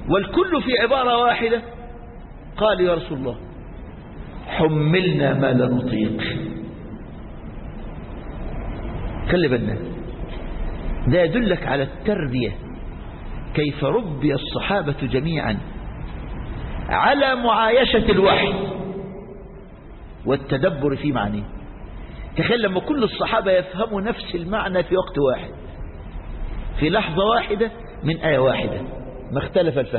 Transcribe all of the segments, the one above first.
والكل في عبارة واحدة قال يا رسول الله حملنا ما لا نطيق خلي بالنا ده يدلك على التربية كيف ربي الصحابة جميعا على معايشة الوحي والتدبر في معنيه تخيل لما كل الصحابة يفهموا نفس المعنى في وقت واحد في لحظة واحدة من آية واحدة ما اختلف الفهم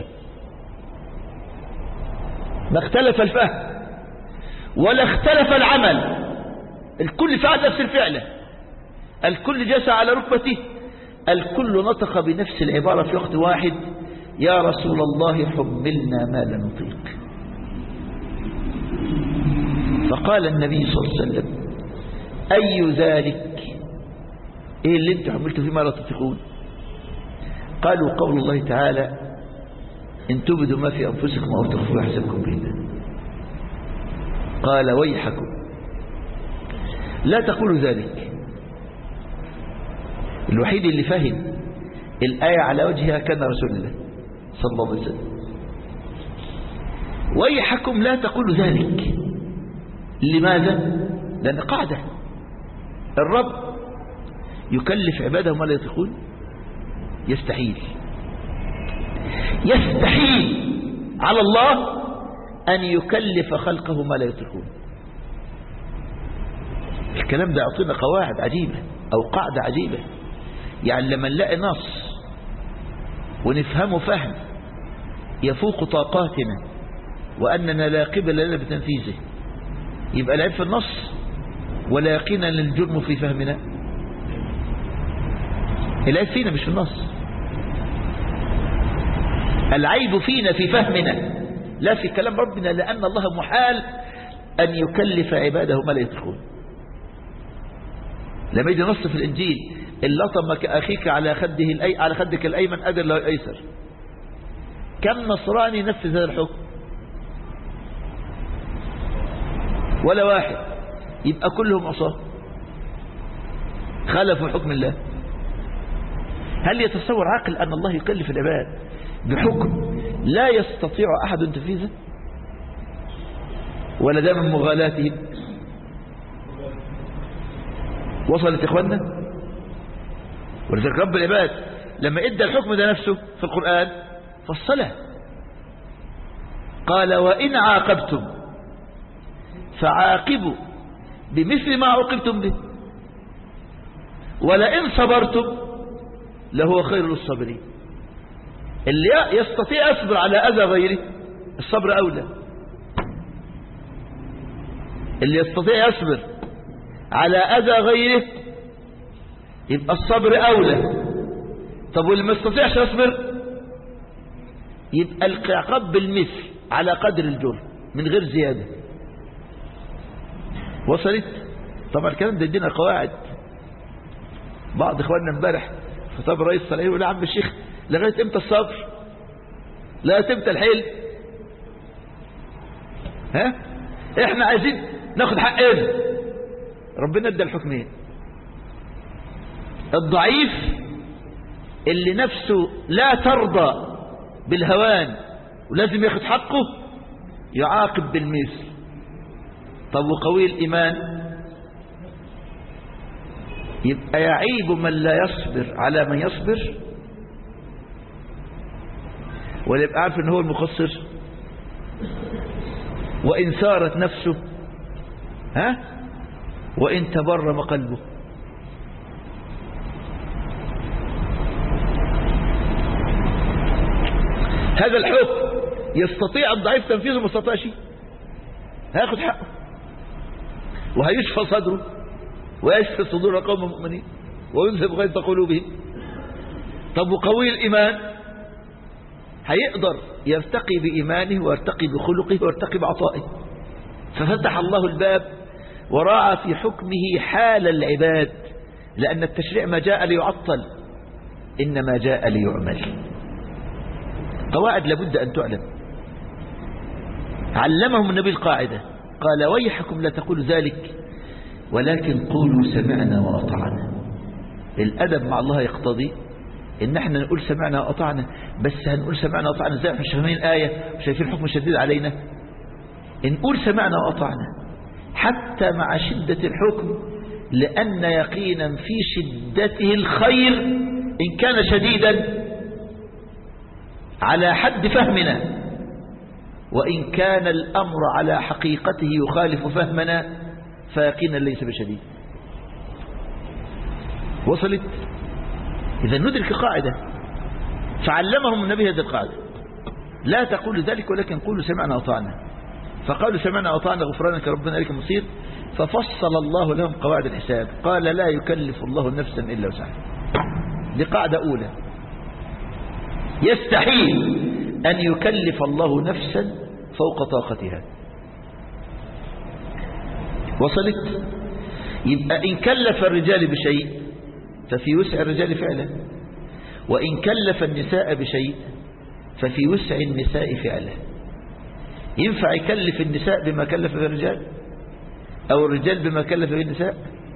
ما اختلف الفهم ولا اختلف العمل الكل فعل نفس الفعلة الكل جلس على ركبته الكل نطق بنفس العبارة في وقت واحد يا رسول الله حملنا ما لا نطيق فقال النبي صلى الله عليه وسلم أي ذلك إيه اللي انت حملته فيما لا تطيقون قالوا قول الله تعالى إن تبدوا ما في أنفسكم أو تخفوا يحسبكم به الله قال ويحكم لا تقولوا ذلك الوحيد اللي فهم الآية على وجهها كان رسول الله صلى الله عليه وسلم ويحكم لا تقولوا ذلك لماذا؟ لأن قاعدة الرب يكلف عباده ما لا يطيقون يستحيل يستحيل على الله أن يكلف خلقه ما لا يطيقون الكلام ده يعطينا قواعد عجيبة أو قاعدة عجيبة يعني لما نلاقي نص ونفهمه فهم يفوق طاقاتنا وأننا لا قبل لنا بتنفيذه يبقى العيب في النص ولا يقينا للجرم في فهمنا العيب فينا مش في النص العيب فينا في فهمنا لا في كلام ربنا لأن الله محال أن يكلف عباده ما لا يطيقون لما يجي نص في الإنجيل إن لطمك أخيك على خده الأي... على خدك الأيمن أجر له الأيسر كم نصراني نفذ هذا الحكم ولا واحد يبقى كلهم عصاه خالفوا حكم الله هل يتصور عاقل أن الله يكلف العباد بحكم لا يستطيع أحد تنفيذه ولا ده من مغالاتهم وصلت إخواننا ولذلك رب العباد لما ادى الحكم ده نفسه في القرآن فصله قال وإن عاقبتم فعاقبوا بمثل ما عوقبتم به ولئن صبرتم لهو خير للصابرين اللي يستطيع يصبر على أذى غيره الصبر أولى اللي يستطيع يصبر على أذى غيره يبقى الصبر أولى طب واللي ما يستطيعش يصبر يبقى العقاب بالمثل على قدر الجرم من غير زيادة وصلت طبعا الكلام ده يدينا قواعد بعض اخواننا امبارح خطاب رئيس صلاحي يقول يا عم الشيخ لغاية امتى الصبر لغاية امتى الحيل ها احنا عايزين ناخد حقنا ربنا ادى الحكمين الضعيف اللي نفسه لا ترضى بالهوان ولازم ياخد حقه يعاقب بالمثل طب وقوي الإيمان يبقى يعيب من لا يصبر على من يصبر ولا يبقى عارف ان هو المقصر وإن سارت نفسه ها وإن تبرم قلبه هذا الحكم يستطيع الضعيف تنفيذه ما استطاعش هياخد حقه وهيشفى صدره ويشفي صدور قوم المؤمنين ويذهب غيظ قلوبهم طب وقوي الإيمان هيقدر يرتقي بإيمانه ويرتقي بخلقه ويرتقي بعطائه ففتح الله الباب وراعى في حكمه حال العباد لأن التشريع ما جاء ليعطل إنما جاء ليعمل قواعد لابد أن تعلم علمهم النبي القاعدة قال ويحكم لا تقول ذلك ولكن قولوا سمعنا وأطعنا الأدب مع الله يقتضي ان احنا نقول سمعنا وأطعنا بس هنقول سمعنا وأطعنا ازاي احنا مش فاهمين الآية وشايفين الحكم الشديد علينا نقول سمعنا وأطعنا حتى مع شدة الحكم لأن يقينا في شدته الخير إن كان شديدا على حد فهمنا وإن كان الأمر على حقيقته يخالف فهمنا فيقينا ليس بشديد وصلت إذا ندرك قاعدة فعلمهم النبي هذه القاعدة لا تقولوا ذلك ولكن قولوا سمعنا وأطعنا فقالوا سمعنا وأطعنا غفرانك ربنا إليك المصير ففصل الله لهم قواعد الحساب قال لا يكلف الله نفسا إلا وسعها دي قاعدة أولى يستحيل أن يكلف الله نفسا فوق طاقتها وصلت يبقى إن كلف الرجال بشيء ففي وسع الرجال فعلا وإن كلف النساء بشيء ففي وسع النساء فعلا ينفع يكلف النساء بما كلف به الرجال أو الرجال بما كلف به النساء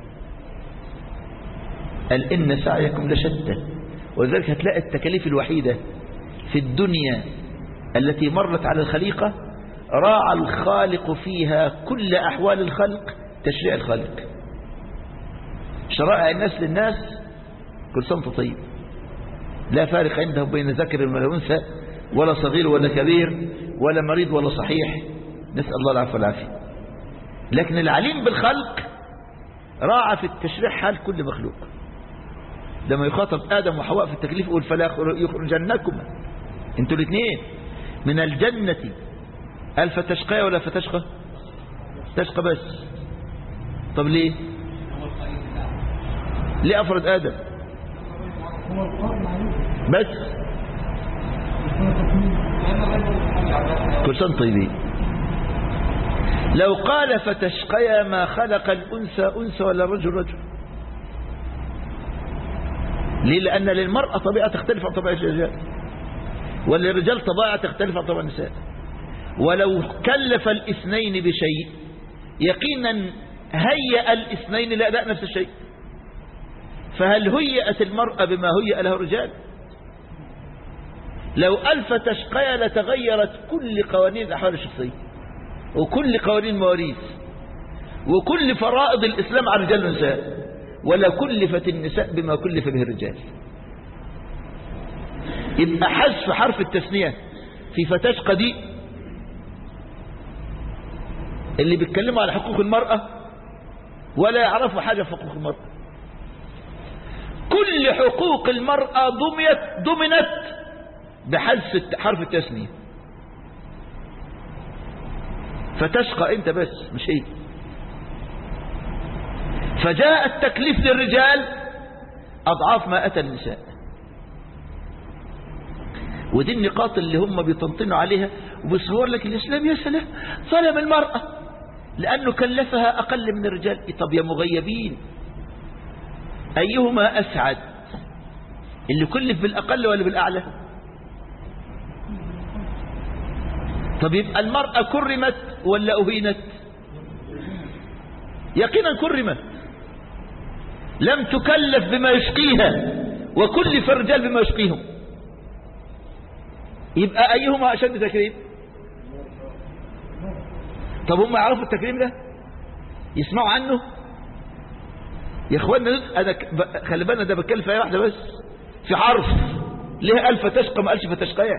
قال إن سعيكم لشتى ولذلك هتلاقي التكاليف الوحيدة في الدنيا التي مرت على الخليقة راعى الخالق فيها كل أحوال الخلق تشريع الخالق شرائع الناس للناس كل سنة طيب لا فارق عندهم بين ذكر ولا أنثى ولا صغير ولا كبير ولا مريض ولا صحيح نسأل الله العفو والعافية لكن العليم بالخلق راعى في التشريع حال كل مخلوق لما يخاطب آدم وحواء في التكليف يقول فلا يخرجنكما انتوا الاثنين من الجنة قال فتشقى ولا فتشقى تشقى بس طب ليه ليه أفرد آدم بس كل سنة طيبين لو قال فتشقيا ما خلق الأنثى أنثى ولا الرجل رجل ليه لأن للمرأة طبيعة تختلف عن طبيعة الرجال وللرجال طبيعة تختلف عن طبيعة النساء ولو كلف الاثنين بشيء يقينا هيأ الاثنين لأداء نفس الشيء فهل هيئت المرأة بما هيأ له الرجال لو ألف تشقيا لتغيرت كل قوانين الأحوال الشخصية وكل قوانين المواريث وكل فرائض الإسلام على الرجال والنساء ولا كلفت النساء بما كلف به الرجال يبقى حذف حرف التثنية في فتشقى دي اللي بيتكلموا على حقوق المرأة ولا يعرفوا حاجة في حقوق المرأة كل حقوق المرأة ضميت ضمنت بحذف حرف التثنية فتشقى انت بس مش هي فجاء التكليف للرجال أضعاف ما أتى النساء ودي النقاط اللي هم بيطنطنوا عليها وبيصور لك الإسلام يا سلام ظلم المرأة لأنه كلفها أقل من الرجال طب يا مغيبين أيهما أسعد اللي كلف بالأقل ولا بالأعلى طب يبقى المرأة كرمت ولا أهينت يقينا كرمت لم تكلف بما يشقيها وكلف الرجال بما يشقيهم يبقى أيهما أشد تكريم طب هم يعرفوا التكريم ده يسمعوا عنه يا اخوانا انا خلي بالنا ده بتكلم في اي واحده بس في حرف ليه قال فتشقى ما قالش فتشقيا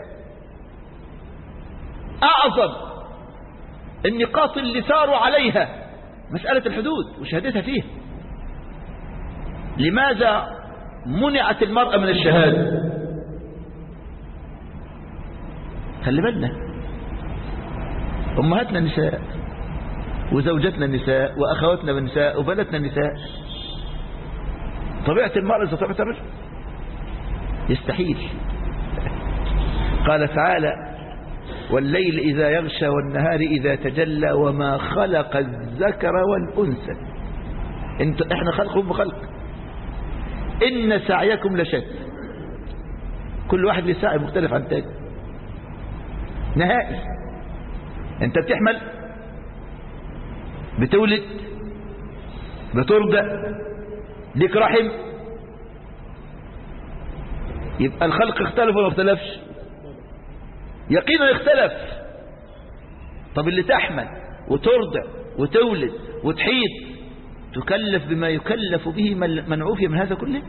اعظم النقاط اللي ساروا عليها مسألة الحدود وشهادتها فيها لماذا منعت المرأة من الشهادة خلي بالنا أمهاتنا النساء وزوجاتنا النساء وأخواتنا النساء وبناتنا النساء طبيعة المرأة زي طبيعة الرجل يستحيل قال تعالى والليل إذا يغشى والنهار إذا تجلى وما خلق الذكر والأنثى انت احنا خلقهم بخلق إن سعيكم لشتى كل واحد له سعي مختلف عن تاني نهائي انت بتحمل بتولد بترضع ليك رحم يبقى الخلق اختلف ولا ما اختلفش يقينا اختلف طب اللي تحمل وترضع وتولد وتحيط تكلف بما يكلف به من من عوفي من هذا كله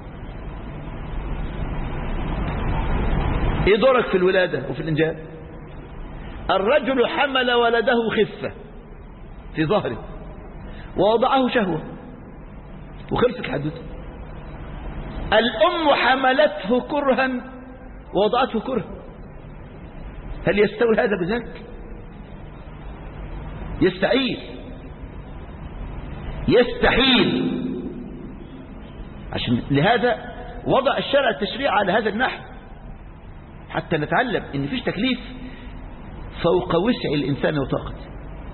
ايه دورك في الولادة وفي الانجاب الرجل حمل ولده خفة في ظهره ووضعه شهوة وخلصت الحدوثة الأم حملته كرها ووضعته كرها هل يستوي هذا بذاك يستحيل يستحيل عشان لهذا وضع الشرع التشريع على هذا النحو حتى نتعلم ان فيش تكليف فوق وسع الانسان وطاقته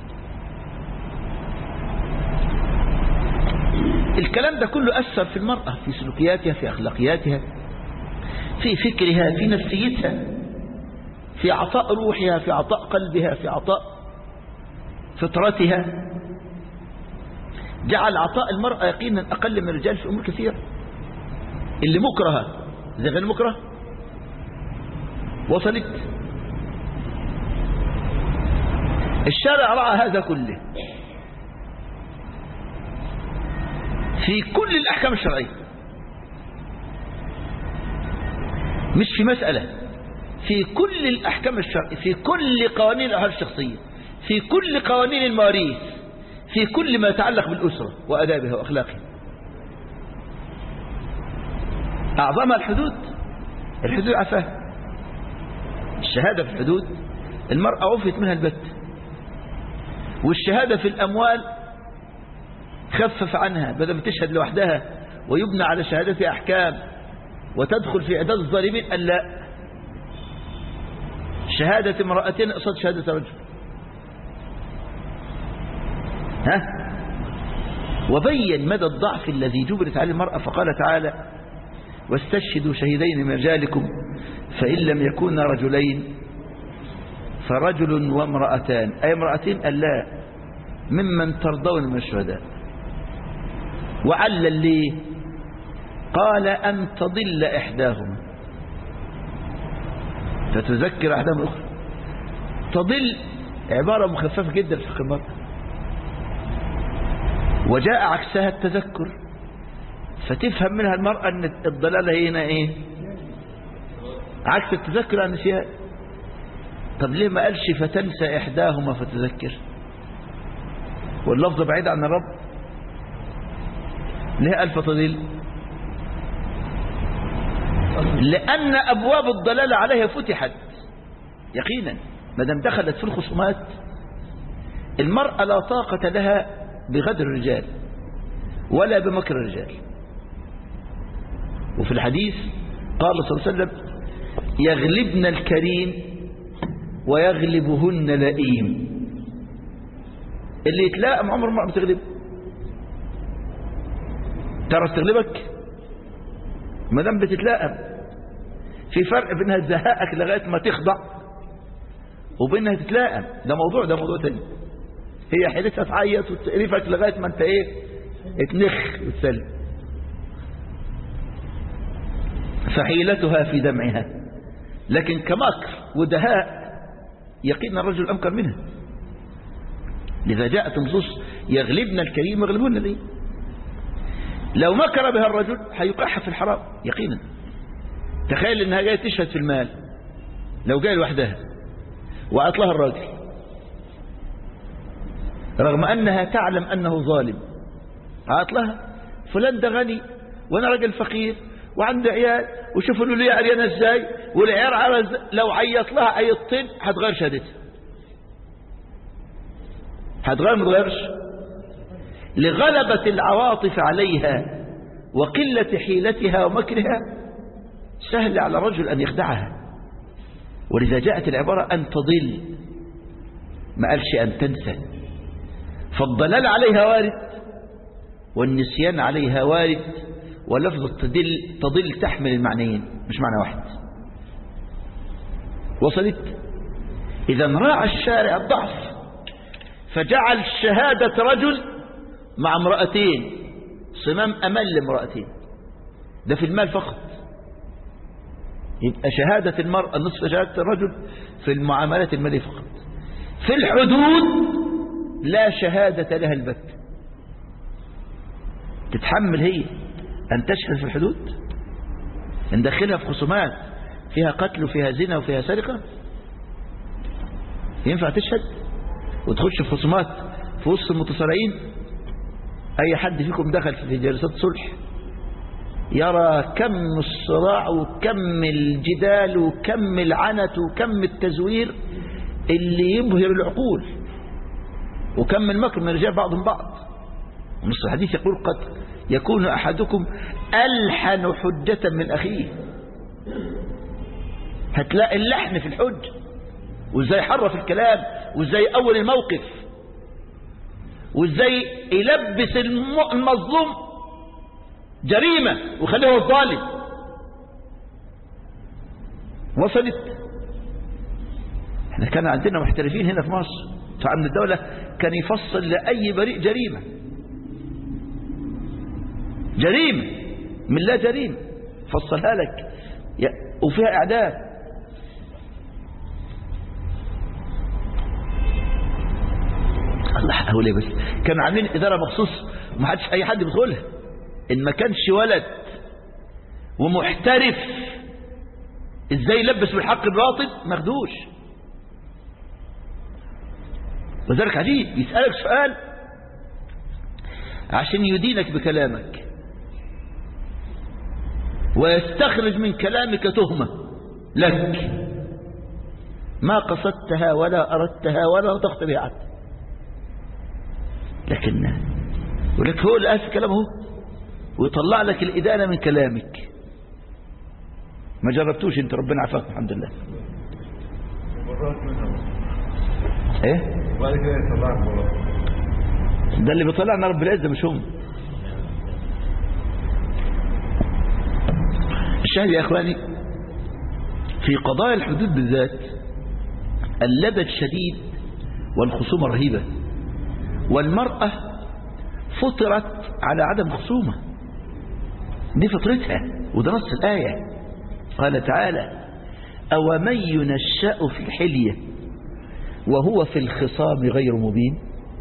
الكلام ده كله أثر في المرأة في سلوكياتها في أخلاقياتها في فكرها في نفسيتها في عطاء روحها في عطاء قلبها في عطاء فطرتها جعل عطاء المرأة يقينا أقل من الرجال في أمور كثيرة اللي مكرهة زي غير مكره وصلت الشارع رأى هذا كله في كل الأحكام الشرعية مش في مسألة في كل الأحكام الشرعية في كل قوانين الأحوال الشخصية في كل قوانين المواريث في كل ما يتعلق بالأسرة وأدابها وأخلاقها أعظمها الحدود الحدود عفاها الشهادة في الحدود المرأة عفت منها البت والشهادة في الأموال خفف عنها بدل ما تشهد لوحدها ويبنى على شهادتها أحكام وتدخل في عداد الظالمين أن لا شهادة امرأتين قصاد شهادة رجل ها وبين مدى الضعف الذي جبلت عليه المرأة فقال تعالى واستشهدوا شهيدين من رجالكم فإن لم يكونا رجلين فرجل وامرأتان أي امرأتين ألا ممن ترضون من الشهداء وعلل ليه قال أن تضل إحداهما فتذكر أحداهما الأخرى تضل عبارة مخففة جدا في الخمار وجاء عكسها التذكر فتفهم منها المرأة أن الضلالة هنا إيه عكس التذكر عن النسيان طب ليه ما قالش فتنسى إحداهما فتذكر واللفظ بعيد عن الرب ليه قال فتضل لأن أبواب الضلالة عليها فتحت يقينا ما دام دخلت في الخصومات المرأة لا طاقة لها بغدر الرجال ولا بمكر الرجال وفي الحديث قال صلى الله عليه وسلم يغلبن الكريم ويغلبهن لئيم اللي يتلائم عمر ما بتغلب تعرف تغلبك ما دام بتتلائم في فرق بينها تزهقك لغايه ما تخضع وبينها تتلائم ده موضوع ده موضوع تاني هي حيلتها تعيط وتقرفك لغايه ما انت ايه اتنخ وتسلم فحيلتها في دمعها لكن كمكر ودهاء يقين الرجل أمكر منها لذا جاءت نصوص يغلبنا الكريم يغلبون ليه لو مكر بها الرجل هيقعها في الحرام يقينا تخيل انها جايه تشهد في المال لو جايه لوحدها وأطلها الراجل رغم أنها تعلم أنه ظالم عاطلها فلان ده غني وأنا راجل فقير وعنده عيال وشوفوا له ليه عريانة ازاي والعيال على لو عيط لها عيطتين هتغير شهادتها هتغير ما تغيرش لغلبة العواطف عليها وقلة حيلتها ومكرها سهل على الرجل أن يخدعها ولذا جاءت العبارة أن تضل ما قالش أن تنسى فالضلال عليها وارد والنسيان عليها وارد ولفظ تدل تضل تحمل المعنيين مش معنى واحد وصلت إذا راعى الشارع الضعف فجعل شهادة رجل مع امرأتين صمام أمل لامرأتين ده في المال فقط يبقى شهادة المرأة نصف شهادة الرجل في المعاملات المالية فقط في الحدود لا شهادة لها البت تتحمل هي أن تشهد في الحدود ندخلها في خصومات فيها قتل وفيها زنا وفيها سرقة ينفع تشهد وتخش في خصومات في وسط المتصارعين أي حد فيكم دخل في جلسات صلح يرى كم الصراع وكم الجدال وكم العنت وكم التزوير اللي يبهر العقول وكم المكر من الرجال بعضهم بعض ونص الحديث يقول قد يكون أحدكم ألحن حجة من أخيه هتلاقي اللحن في الحج وازاي حرف الكلام وازاي أول الموقف وازاي يلبس المظلوم جريمة وخليه هو الظالم وصلت احنا كان عندنا محترفين هنا في مصر فعمل الدولة كان يفصل لأي بريء جريمة جريمة من لا جريمة فصلها لك وفيها إعدام الله أقول بس كانوا عاملين إدارة مخصوص ما حدش أي حد بيدخلها إن ما كانش ولد ومحترف إزاي يلبس بالحق الباطل ماخدوش وذلك عجيب يسألك سؤال عشان يدينك بكلامك ويستخرج من كلامك تهمة لك ما قصدتها ولا أردتها ولا نطقت بها حتى لكن ولك هو اللي قال كلامه ويطلع لك الإدانة من كلامك ما جربتوش انت ربنا عافاك الحمد لله ايه وبعد كده يطلعك مرات ده اللي بيطلعنا رب العزة مش هم الشاهد يا اخواني في قضايا الحدود بالذات اللبد شديد والخصومة رهيبة والمرأة فطرت على عدم خصومة دي فطرتها وده نص الآية قال تعالى أو من ينشأ في الحلية وهو في الخصام غير مبين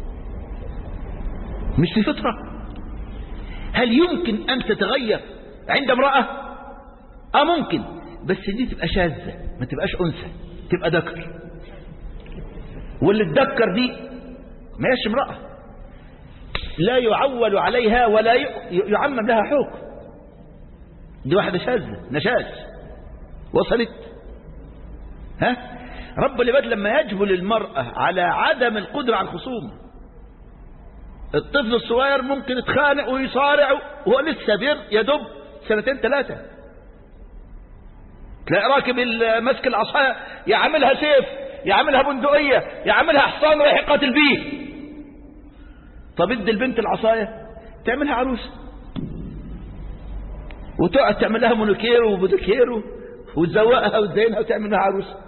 مش في فطرة هل يمكن أن تتغير عند امرأة اه ممكن بس دي تبقى شاذة ما تبقاش أنثى تبقى ذكر واللي تذكر دي ما هيش امرأة لا يعول عليها ولا ي- يعمم لها حكم دي واحدة شاذة نشاز وصلت ها رب العباد لما يجبل المرأة على عدم القدرة على الخصوم الطفل الصغير ممكن يتخانق ويصارع وهو لسه بير يدب سنتين ثلاثة تلاقي راكب ال- ماسك العصاية يعملها سيف يعملها بندقية يعملها حصان رايح يقاتل بيه طب ادي البنت العصاية تعملها عروسة وتقعد تعمل لها مونوكيرو وبودوكيرو وتزوقها وتزينها وتعمل لها عروسة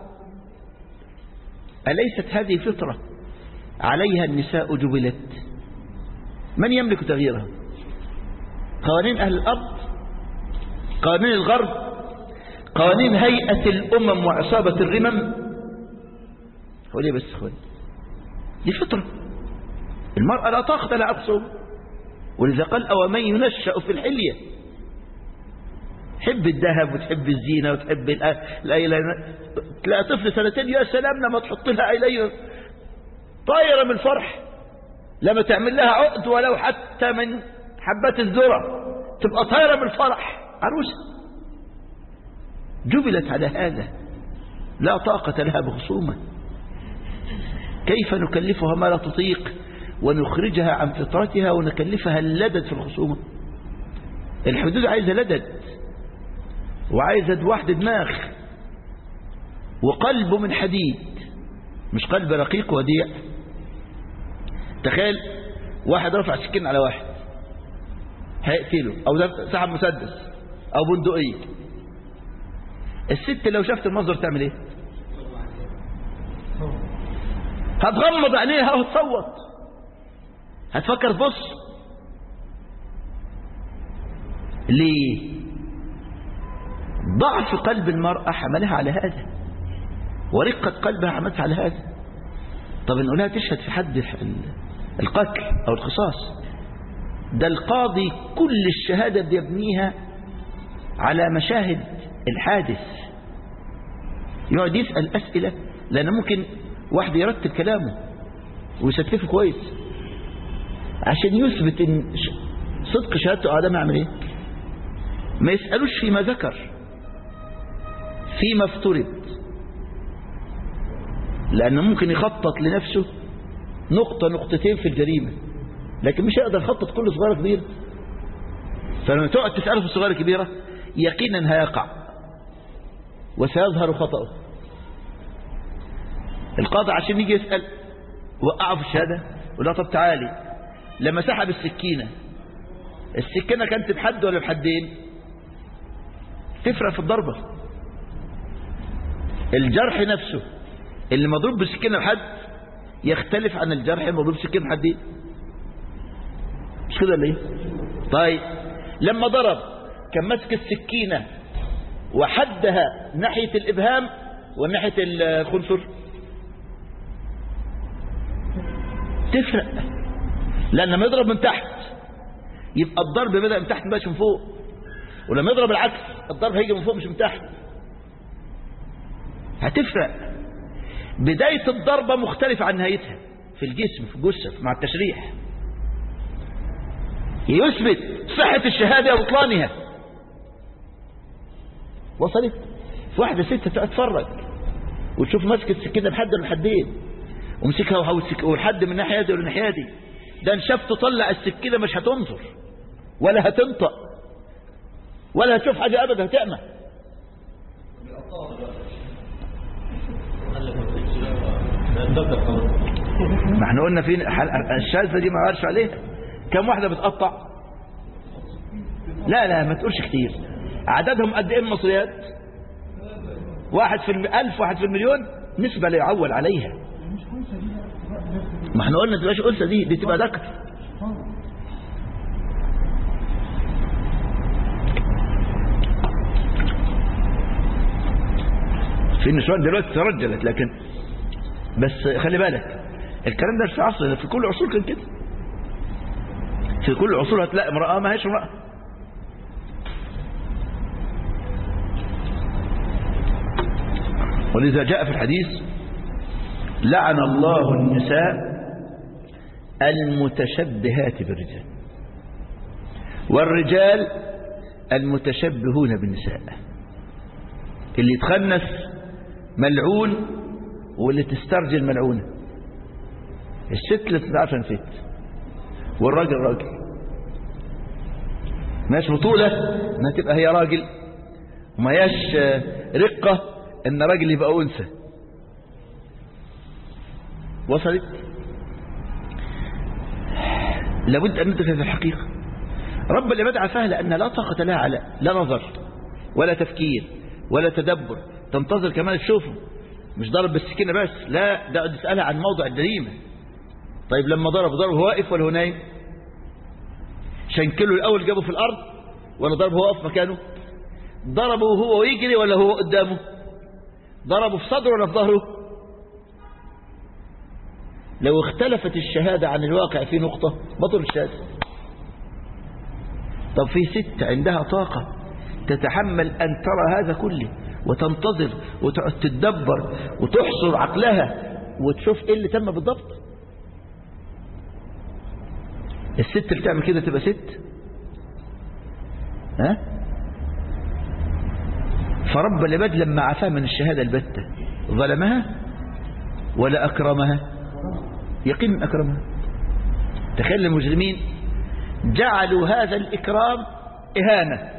أليست هذه فطرة عليها النساء جبلت من يملك تغييرها قوانين أهل الأرض قوانين الغرب قوانين هيئة الأمم وعصابة الرمم هو ليه بس اخواني دي فطرة المرأة لا طاقة لها أقصر ولذا قال أو من ينشأ في الحلية تحب الذهب وتحب الزينة وتحب الأ- الأيلاين تلاقي طفل سنتين يا سلام لما تحط لها أيلاين طايرة من الفرح لما تعمل لها عقد ولو حتى من حبات الذرة تبقى طايرة من الفرح عروسة جبلت على هذا لا طاقة لها بخصومة كيف نكلفها ما لا تطيق ونخرجها عن فطرتها ونكلفها اللدد في الخصومة الحدود عايزة لدد وعايزة واحد دماغ وقلب من حديد مش قلب رقيق وديع تخيل واحد رفع سكين على واحد هيقتله او ده سحب مسدس او بندقية الست لو شافت المنظر تعمل ايه هتغمض عينيها وتصوت هتفكر تبص ضعف قلب المرأة حملها على هذا ورقة قلبها حملتها على هذا طب نقولها تشهد في حد القتل أو القصاص ده القاضي كل الشهادة بيبنيها على مشاهد الحادث يقعد يسأل أسئلة لأن ممكن واحد يرتب كلامه ويستفه كويس عشان يثبت ان صدق شهادته آدم يعمل ايه ما يسألوش فيما ذكر فيما افترض لأنه ممكن يخطط لنفسه نقطة نقطتين في الجريمة لكن مش هيقدر يخطط كل صغيرة كبيرة فلما تقعد تسأله في الصغيرة كبيرة يقينا هيقع وسيظهر خطأه القاضي عشان يجي يسأل وقعه في الشهادة يقول له طب تعالي لما سحب السكينة السكينة كانت بحد ولا بحدين تفرق في الضربة الجرح نفسه اللي مضروب بالسكينة بحد يختلف عن الجرح المضروب بالسكينة بحدين مش كده ولا ايه طيب لما ضرب كان ماسك السكينة وحدها ناحية الإبهام وناحية الخنصر تفرق لأن لما يضرب من تحت يبقى الضرب بدأ من تحت مش من فوق ولما يضرب العكس الضرب هيجي من فوق مش من تحت هتفرق بداية الضربة مختلفة عن نهايتها في الجسم في الجثة مع التشريح يثبت صحة الشهادة وبطلانها وصلت في واحدة ست تتفرج وتشوف ماسكة السكينة بحد ولا بحدين ومسكها والحد من ناحية دي ولا ناحية دي ده ان شاف تطلع السكينة مش هتنظر ولا هتنطق ولا هتشوف حاجة أبدا هتعمى ما احنا قلنا فين الشاذة دي ما عارش عليها كم واحدة بتقطع لا لا ما تقولش كتير عددهم قد ايه المصريات واحد في الألف واحد في المليون نسبة لا يعول عليها ما احنا قلنا تبقاش أنثى دي دي تبقى ذكر في نسوان دلوقتي ترجلت لكن بس خلي بالك الكلام ده في عصر في كل عصور كان كده في كل عصور هتلاقي امرأة ما هيش امرأة ولذا جاء في الحديث لعن الله النساء المتشبهات بالرجال والرجال المتشبهون بالنساء اللي يتخنس ملعون واللي تسترجل ملعونة الست اللي تتعرف ست والراجل راجل ماش بطولة انها تبقى هي راجل وما ياش رقة ان راجل يبقى انثى وصلت لابد ان ندرك هذه الحقيقة رب العباد عفاها لأن لا طاقة لها على لا نظر ولا تفكير ولا تدبر تنتظر كمان تشوفه مش ضرب بالسكينة بس لا ده تسألها عن موضع الجريمة طيب لما ضرب ضرب هو واقف ولا هو نايم شنكله الأول جابه في الأرض ولا ضرب هو واقف مكانه ضربه هو ويجري ولا هو قدامه ضربه في صدره ولا في ظهره لو اختلفت الشهادة عن الواقع في نقطة بطل الشهادة طب في ست عندها طاقة تتحمل أن ترى هذا كله وتنتظر وتقعد تتدبر وتحصر عقلها وتشوف ايه اللي تم بالضبط الست اللي تعمل كده تبقى ست ها فرب العباد لما عفاه من الشهادة البتة ظلمها ولا أكرمها يقين أكرمها تخيل المجرمين جعلوا هذا الإكرام إهانة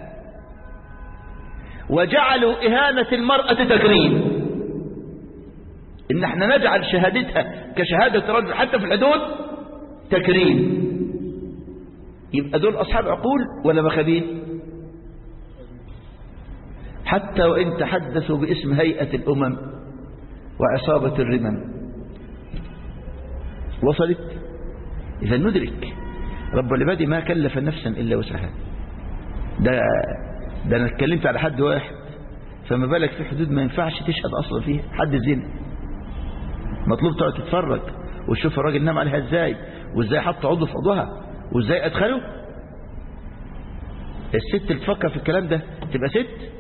وجعلوا إهانة المرأة تكريم إن احنا نجعل شهادتها كشهادة رجل حتى في الحدود تكريم يبقى دول أصحاب عقول ولا مخابين حتى وإن تحدثوا باسم هيئة الأمم وعصابة الرمم وصلت إذا ندرك رب العباد ما كلف نفسا إلا وسعها ده ده أنا اتكلمت على حد واحد فما بالك في حدود ما ينفعش تشهد أصلا فيها حد زنا مطلوب تقعد تتفرج وتشوف الراجل نام عليها ازاي وازاي حط عضو في عضوها وازاي ادخله الست اللي تفكر في الكلام ده تبقى ست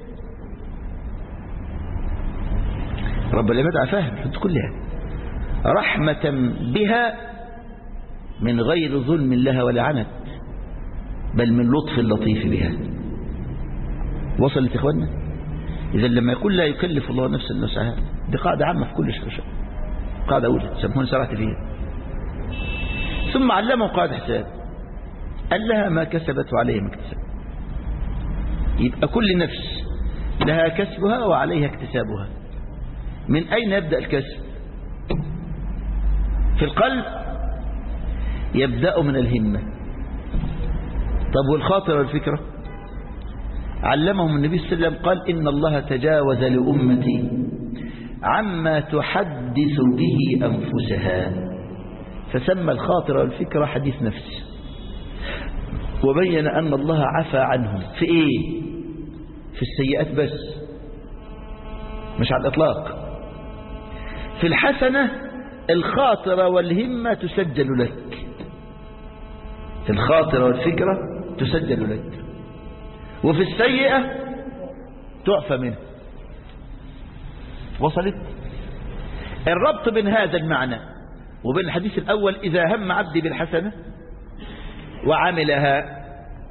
رب العباد عفاها الحدود كلها رحمة بها من غير ظلم لها ولا عنت بل من لطف اللطيف بها وصلت إخواننا إذا لما يقول لا يكلف الله نفسا وسعها دي قاعدة عامة في كل شيء قاعدة أولى سمحون سرعت فيها ثم علمه قاعدة حساب قال لها ما كسبت وعليها ما اكتسبت يبقى كل نفس لها كسبها وعليها اكتسابها من أين يبدأ الكسب في القلب يبدأ من الهمة طب والخاطر والفكرة علمهم النبي صلى الله عليه وسلم قال إن الله تجاوز لأمتي عما تحدث به أنفسها فسمى الخاطر والفكرة حديث نفس وبين أن الله عفى عنهم في إيه في السيئات بس مش على الإطلاق في الحسنة الخاطرة والهمة تسجل لك في الخاطرة والفكرة تسجل لك وفي السيئة تعفى منها وصلت الربط بين هذا المعنى وبين الحديث الأول إذا هم عبدي بالحسنة وعملها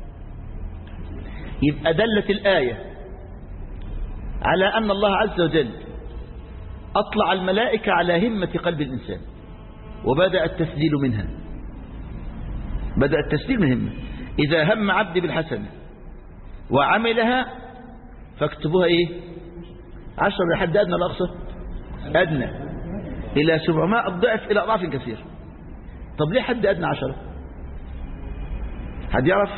يبقى دلت الآية على أن الله عز وجل أطلع الملائكة على همة قلب الإنسان وبدأ التسجيل منها بدأ التسجيل من همة إذا هم عبدي بالحسنة وعملها فاكتبوها إيه عشر لحد أدنى الأقصى أدنى إلى 700 ضعف إلى أضعاف كثير طب ليه حد أدنى عشرة حد يعرف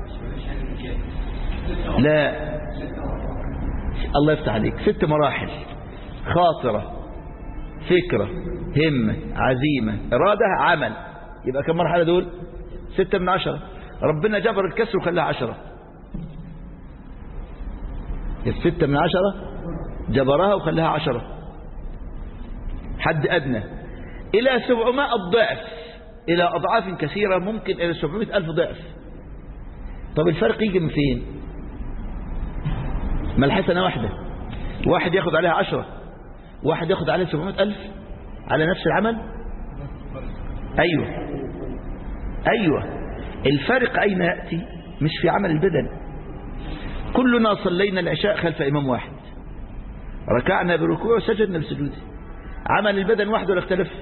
لا الله يفتح عليك ست مراحل خاطرة فكرة همة عزيمة إرادة عمل يبقى كم مرحلة دول ستة من عشرة ربنا جبر الكسر وخلاها عشرة الستة من عشرة جبرها وخلاها عشرة حد أدنى إلى سبعمائة ضعف إلى أضعاف كثيرة ممكن إلى سبعمائة ألف ضعف طب الفرق يجي من فين ما الحسنة واحدة واحد ياخد عليها عشرة واحد ياخد عليها سبعمائة ألف على نفس العمل أيوة أيوة الفرق أين يأتي مش في عمل البدن كلنا صلينا العشاء خلف إمام واحد ركعنا بركوع وسجدنا بسجود عمل البدن وحده ولا اختلف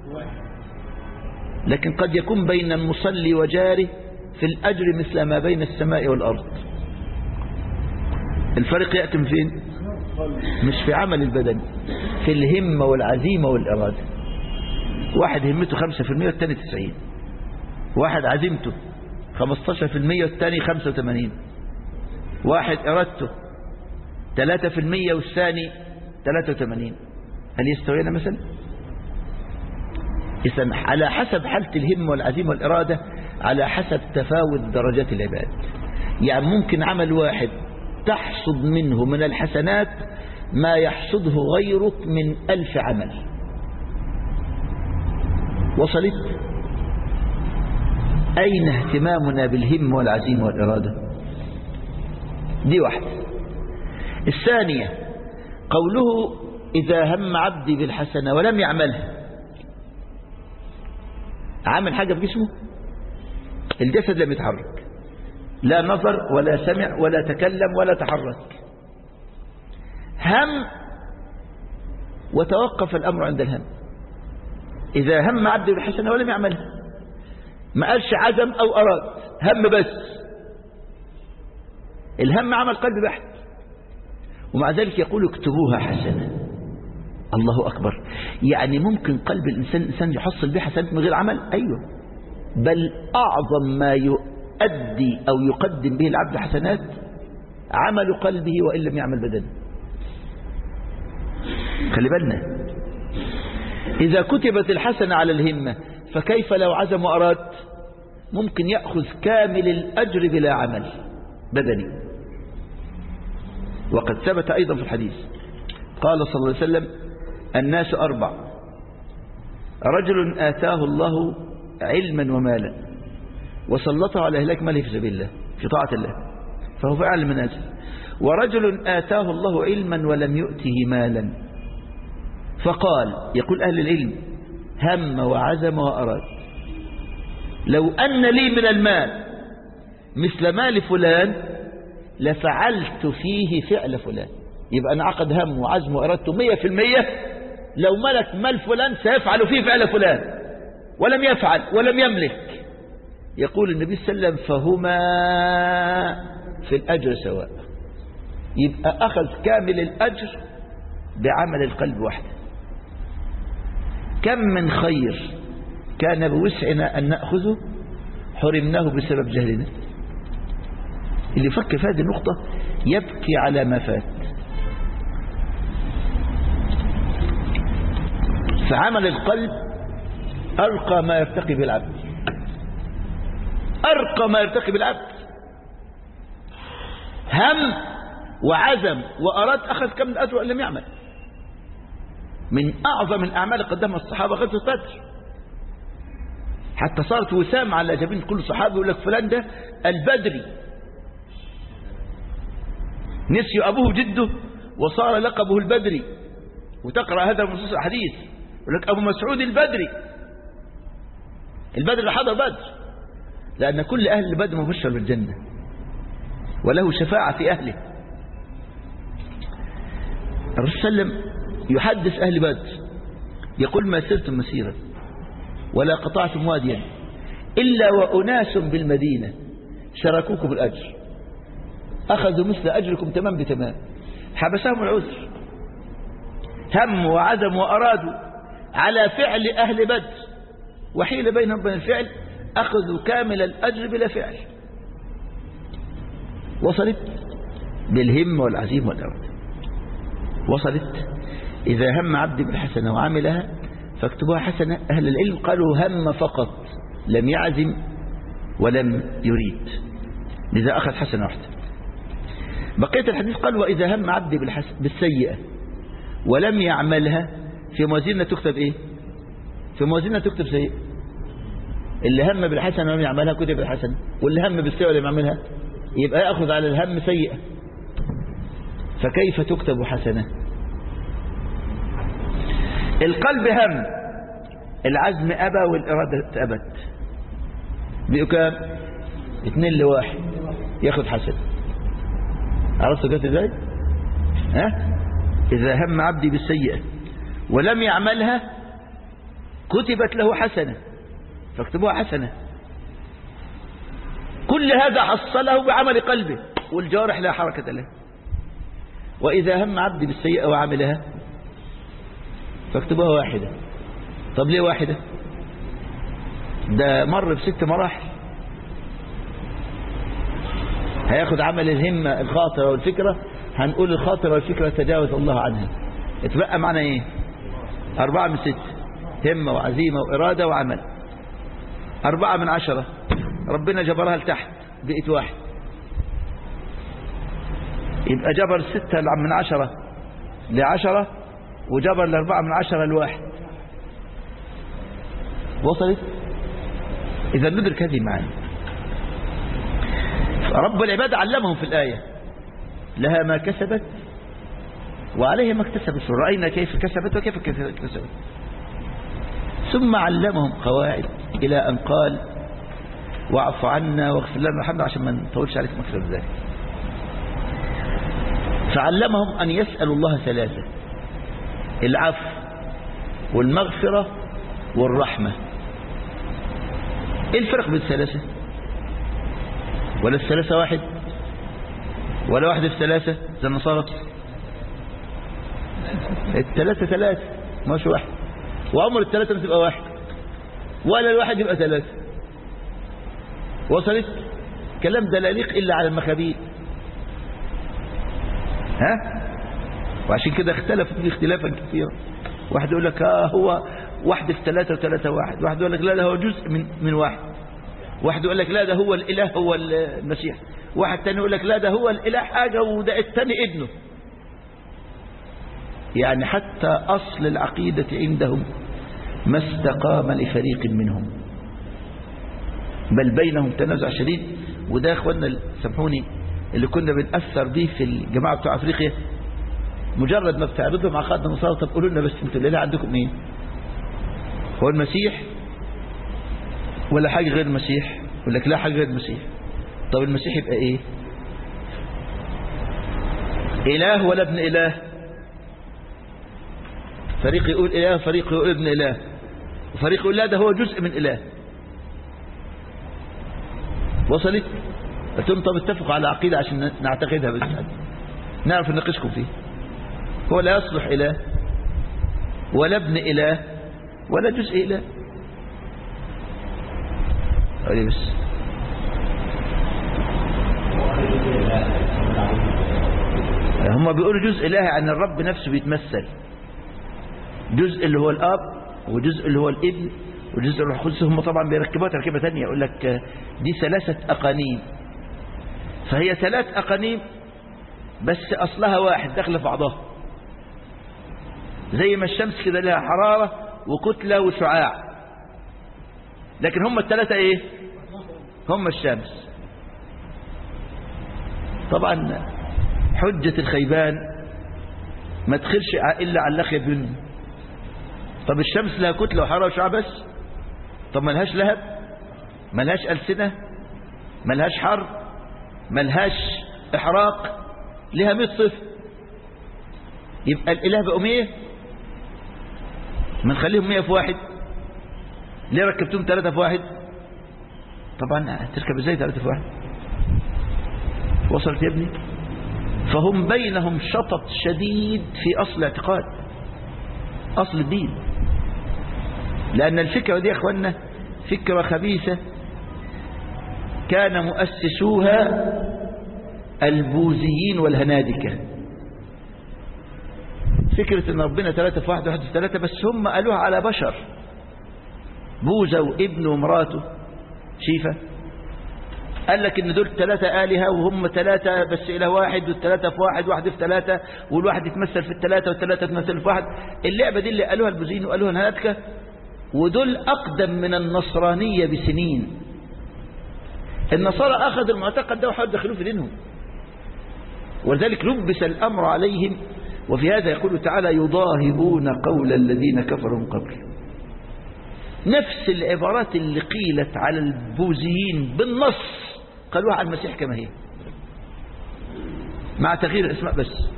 لكن قد يكون بين المصلي وجاره في الأجر مثل ما بين السماء والأرض الفرق يأتي من فين مش في عمل البدن في الهمة والعزيمة والإرادة واحد همته 5% والتاني 90 واحد عزيمته 15% والتاني 85 واحد إرادته 3% والثاني 83 هل يستوينا مثلا إذن على حسب حالة الهم والعزيمة والإرادة على حسب تفاوت درجات العباد يعني ممكن عمل واحد تحصد منه من الحسنات ما يحصده غيرك من ألف عمل وصلت أين اهتمامنا بالهم والعزيمة والإرادة دي واحدة الثانية قوله إذا هم عبدي بالحسنة ولم يعملها عامل حاجة في جسمه الجسد لم يتحرك لا نظر ولا سمع ولا تكلم ولا تحرك هم وتوقف الأمر عند الهم إذا هم عبدي بالحسنة ولم يعملها ما قالش عزم أو أراد هم بس الهم عمل قلب بحت ومع ذلك يقول اكتبوها حسنة الله أكبر يعني ممكن قلب الإنسان الإنسان يحصل به حسنات من غير عمل أيوة بل أعظم ما يؤدي أو يقدم به العبد حسنات عمل قلبه وإن لم يعمل بدنه خلي بالنا إذا كتبت الحسنة على الهمة فكيف لو عزم وأراد ممكن يأخذ كامل الأجر بلا عمل بدني وقد ثبت أيضا في الحديث قال صلى الله عليه وسلم الناس أربع رجل آتاه الله علما ومالا وسلطه على إهلاك ماله في سبيل الله في طاعة الله فهو فعل المنازل ورجل آتاه الله علما ولم يؤته مالا فقال يقول أهل العلم هم وعزم وأراد لو أن لي من المال مثل مال فلان لفعلت فيه فعل فلان يبقى أنا عقد هم وعزم وأردت مية في المية لو ملك مال فلان سيفعل فيه فعل فلان ولم يفعل ولم يملك يقول النبي صلى الله عليه وسلم فهما في الأجر سواء يبقى أخذ كامل الأجر بعمل القلب وحده كم من خير كان بوسعنا أن نأخذه حرمناه بسبب جهلنا اللي يفكر في هذه النقطة يبكي على ما فات فعمل القلب أرقى ما يرتقي بالعبد أرقى ما يرتقي بالعبد هم وعزم وأراد أخذ كم من أجر لم يعمل من أعظم الأعمال قدمها الصحابة غزوة بدر حتى صارت وسام على جبين كل صحابي يقول لك فلان ده البدري نسي أبوه جده وصار لقبه البدري وتقرأ هذا النصوص الحديث يقول لك أبو مسعود البدري البدر اللي حضر بدر لأن كل أهل بدر مبشر بالجنة وله شفاعة في أهله الرسول صلى الله عليه وسلم يحدث أهل بدر يقول ما سرتم مسيرا ولا قطعتم واديا إلا وأناس بالمدينة شاركوكم بالأجر أخذوا مثل أجركم تمام بتمام حبسهم العذر هم وعزم وأرادوا على فعل أهل بدر وحيل بينهم وبين الفعل أخذوا كامل الأجر بلا فعل وصلت بالهم والعزيم والأراد وصلت إذا هم عبد بالحسنة وعملها فاكتبوها حسنة أهل العلم قالوا هم فقط لم يعزم ولم يريد لذا أخذ حسنة واحدة بقية الحديث قال وإذا هم عبد بالسيئة ولم يعملها في موازيننا تكتب إيه في موازيننا تكتب سيئة اللي هم بالحسنة ولم يعملها كتب الحسنة واللي هم بالسيئة ولم يعملها يبقى يأخذ على الهم سيئة فكيف تكتب حسنة القلب هم العزم أبى والإرادة أبت بقوا كام اتنين لواحد ياخد حسن عرفتوا كده ازاي ها إذا هم عبدي بالسيئة ولم يعملها كتبت له حسنة فاكتبوها حسنة كل هذا حصله بعمل قلبه والجوارح لا حركة له وإذا هم عبدي بالسيئة وعملها فاكتبوها واحدة طب ليه واحدة ده مر بست مراحل هياخد عمل الهمة الخاطرة والفكرة هنقول الخاطرة والفكرة تجاوز الله عنها اتبقى معنا ايه أربعة من ست همة وعزيمة وإرادة وعمل أربعة من عشرة ربنا جبرها لتحت بقيت واحد يبقى جبر ستة من عشرة لعشرة وجبر الأربعة من عشرة الواحد وصلت إذا ندرك هذه المعاني رب العباد علمهم في الآية لها ما كسبت وعليها ما اكتسبت رأينا كيف كسبت وكيف كسبت ثم علمهم قواعد إلى أن قال واعف عنا واغفر لنا وارحمنا عشان ما نطولش عليكم أكثر من ذلك فعلمهم أن يسألوا الله ثلاثة العفو والمغفرة والرحمة ايه الفرق بين الثلاثة ولا الثلاثة واحد ولا واحد الثلاثة زي النصارى الثلاثة ثلاثة مش واحد وعمر الثلاثة ما تبقى واحد ولا الواحد يبقى ثلاثة وصلت كلام ده لا يليق إلا على المخابيل ها وعشان كده اختلفوا فيه اختلافا كثيرا واحد يقول لك اه هو واحد في ثلاثة وثلاثة واحد واحد يقول لك لا ده هو جزء من من واحد واحد يقول لك لا ده هو الإله هو المسيح واحد تاني يقول لك لا ده هو الإله حاجة وده التاني ابنه يعني حتى أصل العقيدة عندهم ما استقام لفريق منهم بل بينهم تنازع شديد وده يا اخوانا سامحوني اللي كنا بنأثر به في الجماعة بتوع أفريقيا مجرد ما بتعرضهم عقائد النصارى طب قولوا لنا بس انتوا الاله عندكم مين هو المسيح ولا حاجة غير المسيح يقول لك لا حاجة غير المسيح طب المسيح يبقى ايه اله ولا ابن اله فريق يقول اله فريق يقول ابن اله وفريق يقول لا ده هو جزء من اله وصلت قلت لهم طب اتفقوا على عقيدة عشان نعتقدها بس نعرف نناقشكم فيه هو لا يصلح اله ولا ابن اله ولا جزء اله قولي بس هم بيقولوا جزء إله عن الرب نفسه بيتمثل جزء اللي هو الأب وجزء اللي هو الابن وجزء الروح القدس هم طبعا بيركبوها تركيبة ثانية يقول لك دي ثلاثة أقانيم فهي ثلاث أقانيم بس أصلها واحد داخله في بعضها زي ما الشمس كده لها حرارة وكتلة وشعاع لكن هم الثلاثة ايه هم الشمس طبعا حجة الخيبان ما تخلش إلا على اللخية بن طب الشمس لها كتلة وحرارة وشعاع بس طب ما لهاش لهب ما لهاش ألسنة ما لهاش حر ما لهاش إحراق لها 100 صفر يبقى الإله بقوا 100 ما نخليهم 100 في واحد ليه ركبتهم ثلاثة في واحد طبعا تركب ازاي ثلاثة في واحد وصلت يا ابني فهم بينهم شطط شديد في أصل اعتقاد أصل الدين لأن الفكرة دي يا أخوانا فكرة خبيثة كان مؤسسوها البوذيين والهنادكة فكرة ان ربنا ثلاثة في واحد واحد في ثلاثة بس هم قالوها على بشر بوذا وابنه ومراته شيفة قال لك ان دول ثلاثة آلهة وهم ثلاثة بس إله واحد والثلاثة في واحد واحد في ثلاثة والواحد يتمثل في الثلاثة والثلاثة يتمثل في واحد اللعبة دي اللي قالوها البوذيين وقالوها الهنادكة ودول أقدم من النصرانية بسنين النصارى أخذوا المعتقد ده وحاولوا يدخلوه في دينهم ولذلك لبس الأمر عليهم وفي هذا يقول تعالى يضاهئون قول الذين كفروا من قبل نفس العبارات اللي قيلت على البوذيين بالنص قالوها على المسيح كما هي مع تغيير الاسماء بس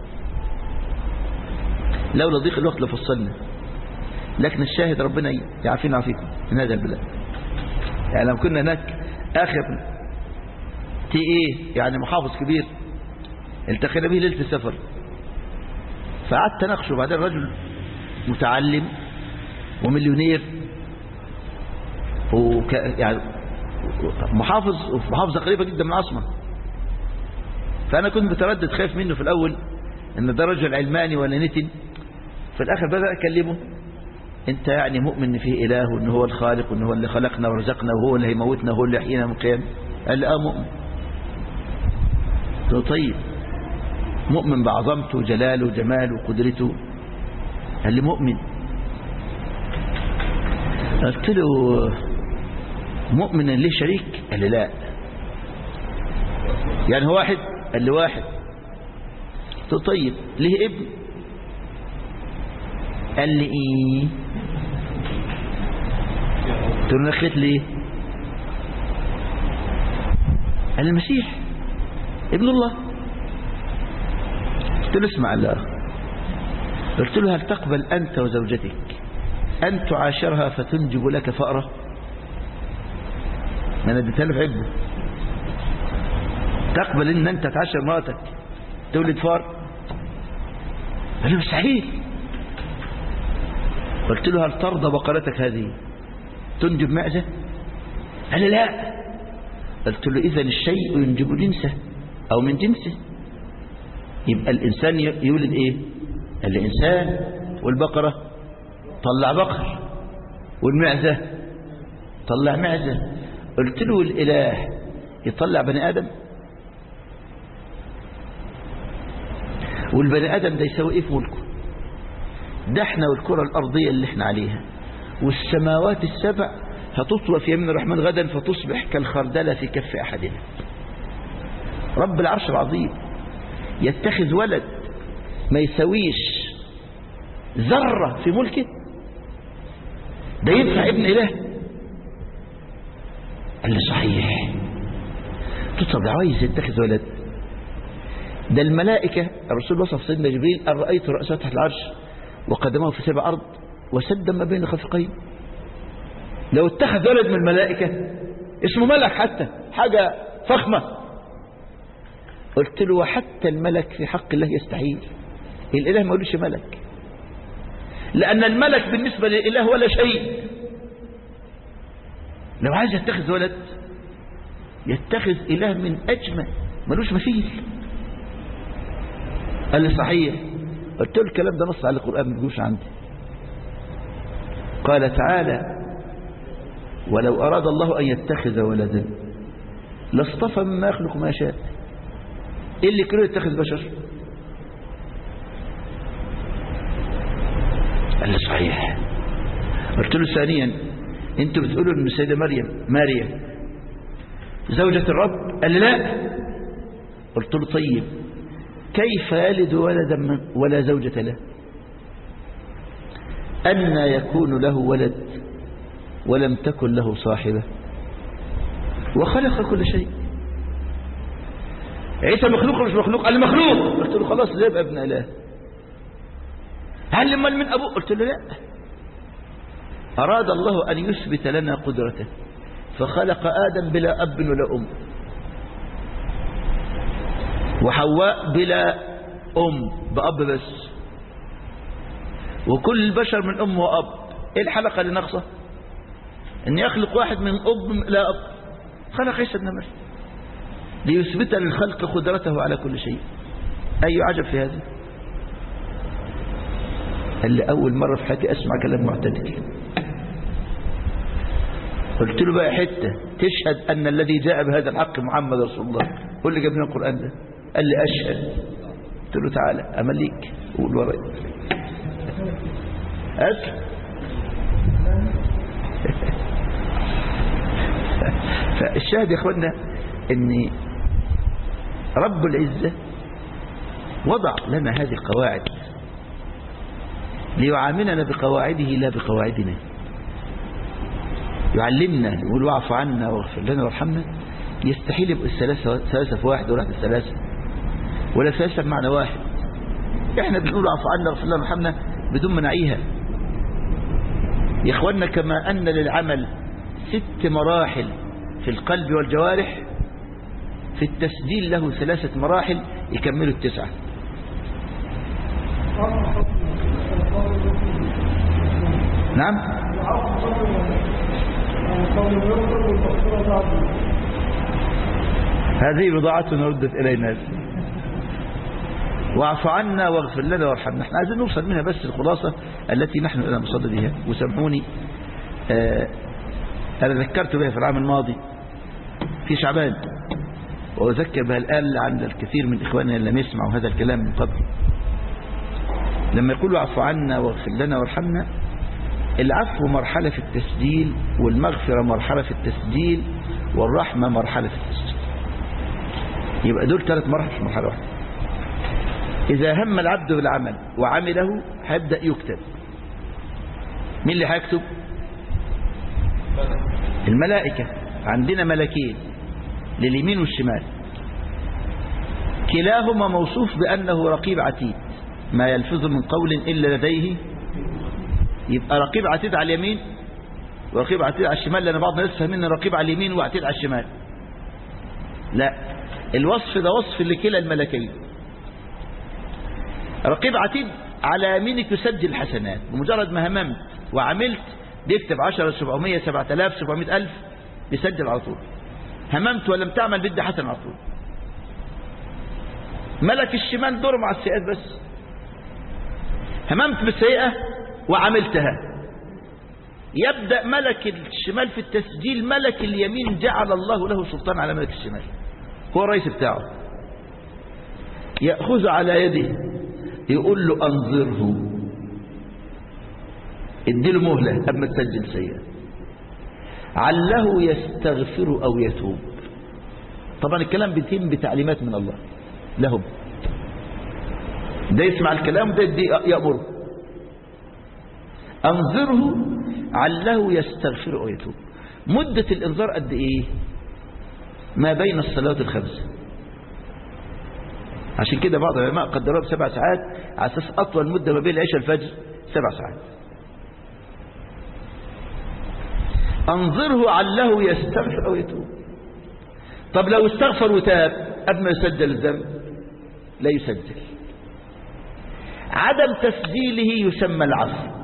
لولا ضيق الوقت لفصلنا لكن الشاهد ربنا يعافينا ويعافيكم من هذا البلاد يعني لو كنا هناك آخر تي ايه يعني محافظ كبير التقينا به ليلة السفر فقعدت اناقشه بعدين رجل متعلم ومليونير وك يعني محافظ وفي محافظة قريبة جدا من العاصمة فأنا كنت متردد خايف منه في الأول إن ده رجل علماني ولا نتن في الآخر بدأ أكلمه أنت يعني مؤمن إن فيه إله وإن هو الخالق وإن هو اللي خلقنا ورزقنا وهو اللي هيموتنا وهو اللي يحيينا من القيام قال لي آه مؤمن قلت له طيب مؤمن بعظمته وجلاله وجماله وقدرته قال لي مؤمن قلت له مؤمن ليه شريك قال لي لا يعني هو واحد قال لي واحد قلت له طيب ليه ابن قال لي ايه قلت له نخيت ليه قال لي المسيح ابن الله قلت له اسمع الله قلت له هل تقبل أنت وزوجتك أن تعاشرها فتنجب لك فأرة ما أنا اديتها له في عبه تقبل ان انت تعاشر مراتك تولد فار قال له مستحيل قلت له هل ترضى بقرتك هذه تنجب معزة قال لي لا قلت له إذا الشيء ينجب جنسه أو من جنسه يبقى الإنسان يولد إيه قال لي إنسان والبقرة طلع بقر والمعزة طلع معزة قلت له الإله يطلع بني آدم والبني ادم ده يساوي ايه في ملكه ده احنا والكره الارضيه اللي احنا عليها والسماوات السبع هتطوى في يمين الرحمن غدا فتصبح كالخردله في كف احدنا رب العرش العظيم يتخذ ولد ما يساويش ذره في ملكه ده ينفع ابن اله قال لي صحيح قلت طب عايز يتخذ ولد ده الملائكة الرسول وصف سيدنا جبريل أن رأيت رأسه تحت العرش وقدمه في سبع أرض وسدا ما بين خفقين لو اتخذ ولد من الملائكة اسمه ملك حتى حاجة فخمة قلت له وحتى الملك في حق الله يستحيل الإله ما يقولش ملك لأن الملك بالنسبة للإله ولا شيء لو عايز يتخذ ولد يتخذ إله من أجمل ملوش مثيل قال لي صحيح قلت له الكلام ده نص على القرآن ما تجوش عندي قال تعالى ولو أراد الله أن يتخذ ولدا لاصطفى مما يخلق ما شاء ايه اللي كله يتخذ بشر قال لي صحيح قلت له ثانيا انتوا بتقولوا ان السيده مريم ماريا زوجة الرب قال لي لا قلت له طيب كيف يلد ولدا من ولا زوجة له أن يكون له ولد ولم تكن له صاحبة وخلق كل شيء عيسى مخلوق ولا مش مخلوق قال لي مخلوق قلت له خلاص ده يبقى ابن اله هل امال من ابوه قلت له لا اراد الله ان يثبت لنا قدرته فخلق ادم بلا اب ولا ام وحواء بلا ام باب بس وكل البشر من ام واب ايه الحلقه اللي ناقصه ان يخلق واحد من اب لا اب خلق عيسى ابن مريم ليثبت للخلق قدرته على كل شيء أي عجب في هذا قال لي أول مرة في حياتي أسمع كلام معتدل قلت له بقى حتة تشهد أن الذي جاء بهذا الحق محمد رسول الله قل لي جاب لنا القرآن ده قال لي أشهد قلت له تعالى أمليك قول وراي أسلم فالشاهد يا اخوانا ان رب العزة وضع لنا هذه القواعد ليعاملنا بقواعده لا بقواعدنا يعلمنا يقول واعف عنا واغفر لنا وارحمنا يستحيل يبقى الثلاثة ثلاثة في واحد ولا الثلاثة ولا ثلاثة بمعنى واحد احنا بنقول اعف عنا واغفر لنا وارحمنا بدون ما نعيها يا اخوانا كما ان للعمل ست مراحل في القلب والجوارح في التسجيل له ثلاثة مراحل يكملوا التسعة نعم هذه بضاعتنا ردت إلينا واعف عنا واغفر لنا وارحمنا احنا عايزين نوصل منها بس الخلاصة التي نحن الآن بصددها وسامحوني آه أنا ذكرت بها في العام الماضي في شعبان وأذكر بها الآن عند الكثير من إخواننا اللي لم يسمعوا هذا الكلام من قبل لما يقولوا عفو عنا واغفر لنا وارحمنا العفو مرحلة في التسجيل والمغفرة مرحلة في التسجيل والرحمة مرحلة في التسجيل يبقى دول ثلاث مراحل في مرحلة واحدة إذا هم العبد بالعمل وعمله هيبدأ يكتب مين اللي هيكتب الملائكة عندنا ملكين لليمين والشمال كلاهما موصوف بأنه رقيب عتيد ما يلفظ من قول إلا لديه يبقى رقيب عتيد على اليمين ورقيب عتيد على الشمال لأن بعض الناس فاهمين ان رقيب على اليمين وعتيد على الشمال لا الوصف ده وصف لكلا الملكين رقيب عتيد على يمينك يسجل الحسنات بمجرد ما هممت وعملت بيكتب 10 700 7000 700 ألف بيسجل على طول هممت ولم تعمل بدي حسن على طول ملك الشمال دور مع السيئات بس هممت بالسيئة وعملتها يبدأ ملك الشمال في التسجيل ملك اليمين جعل الله له سلطان على ملك الشمال هو الرئيس بتاعه يأخذ على يده يقول له أنظره اديله مهلة قبل ما تسجل سيئة عله يستغفر أو يتوب طبعا الكلام بيتم بتعليمات من الله لهم ده يسمع الكلام ده يدي يأمره أنظره عله يستغفر أو يتوب مدة الإنذار قد إيه ما بين الصلوات الخمسة عشان كده بعض العلماء قدروها بسبع ساعات على أساس أطول مدة ما بين العشاء الفجر سبع ساعات أنظره عله يستغفر أو يتوب طب لو استغفر وتاب قبل ما يسجل الذنب لا يسجل عدم تسجيله يسمى العفو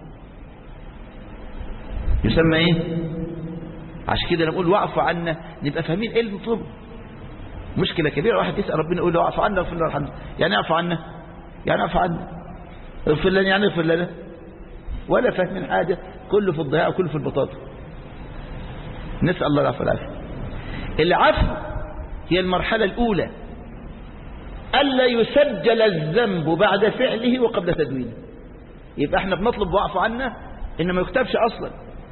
يسمى ايه عشان كده نقول واعفوا عنا نبقى فاهمين ايه المطلوب مشكلة كبيرة واحد يسأل ربنا يقول له اعفوا عنا وفي الله الحمد يعني اعفوا عنا يعني اعفوا عنا اغفر لنا يعني اغفر لنا ولا فاهمين حاجة كله في الضياع وكله في البطاطا نسأل الله العفو والعافية العفو هي المرحلة الأولى ألا يسجل الذنب بعد فعله وقبل تدوينه يبقى احنا بنطلب واعفو عنا إن ما يكتبش أصلا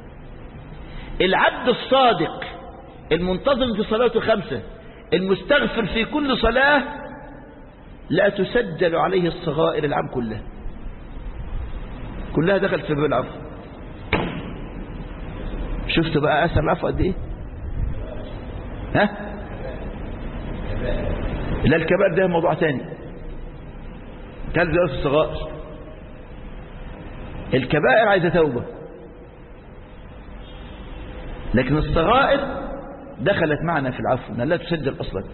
العبد الصادق المنتظم في صلاته خمسة المستغفر في كل صلاة لا تسجل عليه الصغائر العام كلها كلها دخلت في باب العفو شفت بقى أثر العفو قد إيه ها لا الكبائر ده موضوع تاني كان زي الصغائر الكبائر عايزة توبة لكن الصغائر دخلت معنا في العفو لا تسجل أصلا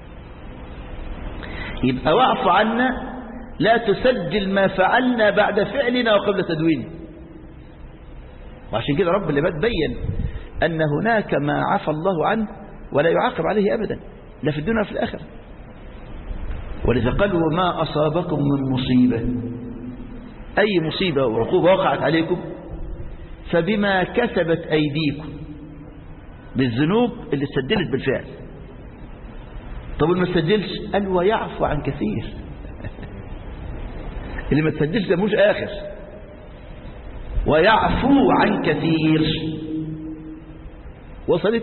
يبقى واعف عنا لا تسجل ما فعلنا بعد فعلنا وقبل تدوينه وعشان كده رب العباد بين أن هناك ما عفى الله عنه ولا يعاقب عليه أبدا لا في الدنيا ولا في الآخرة ولذا قالوا وما أصابكم من مصيبة أي مصيبة وعقوبة وقعت عليكم فبما كسبت أيديكم بالذنوب اللي استدلت بالفعل طب اللي ما تسجلش قال ويعفو عن كثير اللي ما تسجلش ده مش آخر ويعفو عن كثير وصلت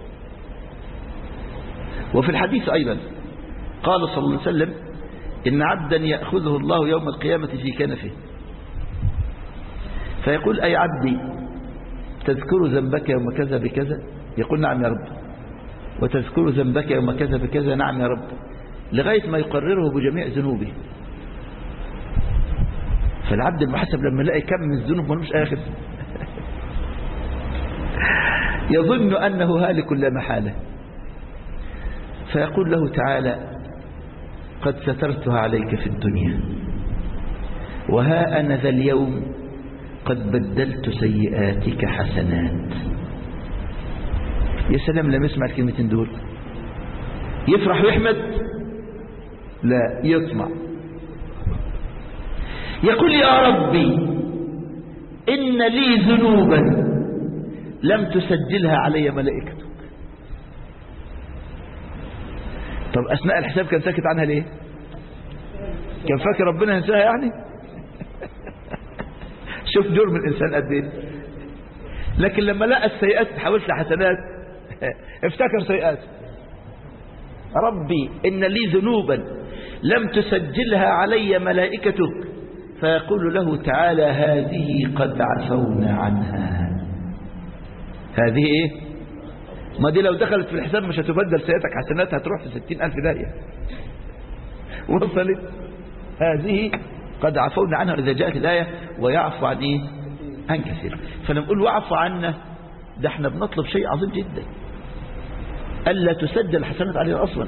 وفي الحديث أيضا قال صلى الله عليه وسلم إن عبدا يأخذه الله يوم القيامة في كنفه فيقول أي عبدي تذكر ذنبك يوم كذا بكذا يقول نعم يا رب وتذكر ذنبك يوم كذا بكذا نعم يا رب لغاية ما يقرره بجميع ذنوبه فالعبد المحسب لما يلاقي كم من الذنوب ملوش آخر يظن أنه هالك لا محالة فيقول له تعالى قد سترتها عليك في الدنيا وها أنا ذا اليوم قد بدلت سيئاتك حسنات يا سلام لما يسمع الكلمتين دول يفرح ويحمد لا يطمع يقول يا ربي إن لي ذنوبا لم تسجلها علي ملائكتك طب أثناء الحساب كان ساكت عنها ليه كان فاكر ربنا ينساها يعني شوف جرم الإنسان قد ايه لكن لما لقى السيئات تحولت لحسنات افتكر سيئات ربي إن لي ذنوبا لم تسجلها علي ملائكتك فيقول له تعالى هذه قد عفونا عنها هذه ايه ما دي لو دخلت في الحساب مش هتبدل سيئتك حسنات هتروح في ستين ألف داهية وصلت هذه قد عفونا عنها إذا جاءت الآية ويعفو عن إيه عن كثير فنقول واعفو عنا ده احنا بنطلب شيء عظيم جدا ألا تسجل حسنات علينا أصلا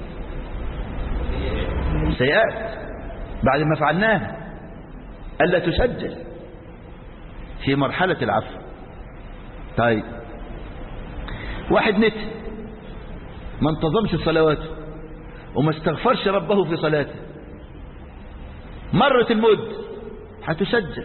سيئات بعد ما فعلناها ألا تسجل في مرحلة العفو طيب واحد نت ما انتظمش صلواته وما استغفرش ربه في صلاته مرت المد هتسجل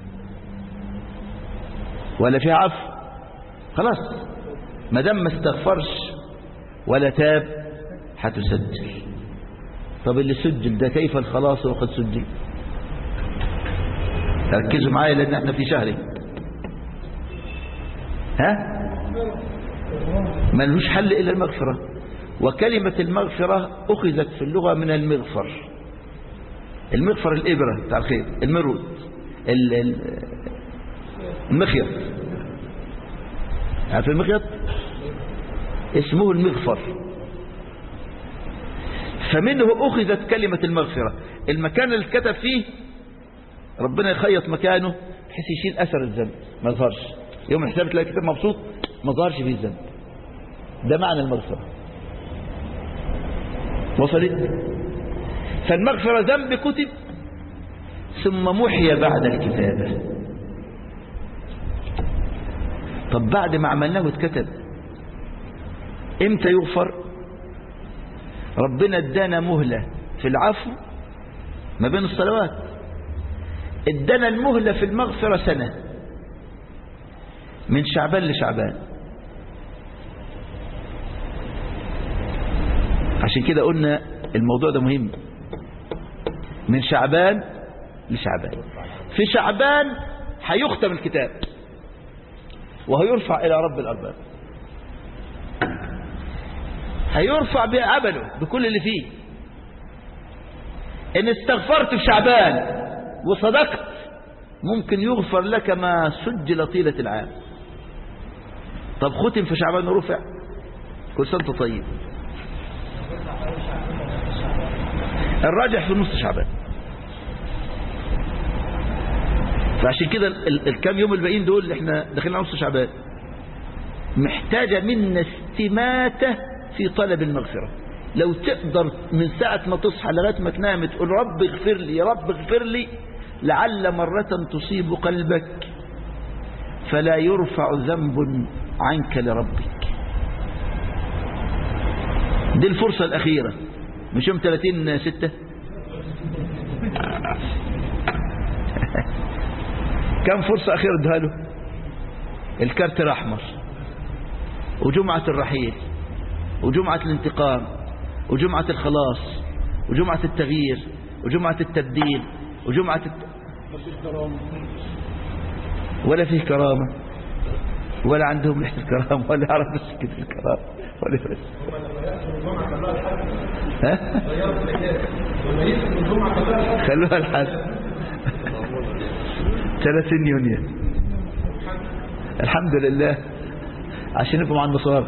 ولا فيها عفو خلاص ما دام ما استغفرش ولا تاب هتسجل طب اللي سجل ده كيف الخلاص وقد سجل ركزوا معايا لان احنا في شهر ها ملوش حل الا المغفرة وكلمة المغفرة اخذت في اللغة من المغفر المغفر الابرة بتاع الخير المرود ال- ال- المخيط عارف المخيط اسمه المغفر فمنه أخذت كلمة المغفرة المكان اللي اتكتب فيه ربنا يخيط مكانه بحيث يشيل أثر الذنب ما يظهرش يوم الحساب تلاقي كتاب مبسوط ما ظهرش فيه الذنب ده معنى المغفرة وصلت فالمغفرة ذنب كتب ثم محي بعد الكتابة طب بعد ما عملناه اتكتب امتى يغفر ربنا ادانا مهلة في العفو ما بين الصلوات ادانا المهلة في المغفرة سنة من شعبان لشعبان عشان كده قلنا الموضوع ده مهم من شعبان لشعبان في شعبان هيختم الكتاب وهيرفع إلى رب الأرباب هيرفع بعمله بكل اللي فيه إن استغفرت في شعبان وصدقت ممكن يغفر لك ما سجل طيلة العام طب ختم في شعبان ورفع كل سنة وأنت طيب الراجح في نص شعبان فعشان كده ال- ال- الكام يوم الباقيين دول اللي احنا داخلين على نص شعبان محتاجة منا استماتة في طلب المغفرة لو تقدر من ساعة ما تصحى لغاية ما تنام تقول رب اغفر لي يا رب اغفر لي لعل مرة تصيب قلبك فلا يرفع ذنب عنك لربك دي الفرصة الأخيرة مش يوم 30 ستة كم فرصة أخيرة ادها له الكارت الأحمر وجمعة الرحيل وجمعة الانتقام وجمعة الخلاص وجمعة التغيير وجمعة التبديل وجمعة الت... ولا فيه كرامة ولا عندهم ريحة الكرامة ولا يعرف مسكة الكرامة ولا بس ها؟ خلوها الحد 30 يونيو الحمد لله عشان نبقى مع النصارى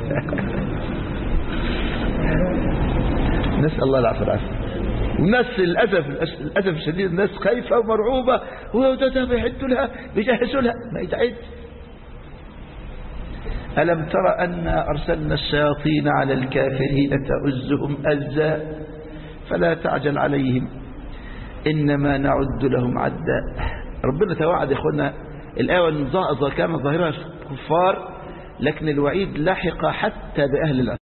نسأل الله العافية والعافية والناس للأسف للأسف الشديد الناس خايفة ومرعوبة وده ده بيعدوا لها بيجهزوا لها ما يتعد ألم تر أن أرسلنا الشياطين على الكافرين تؤزهم أزا فلا تعجل عليهم إنما نعد لهم عدا ربنا توعد يا إخوانا الآية كان ظاهرها كفار لكن الوعيد لحق حتى بأهل الأرض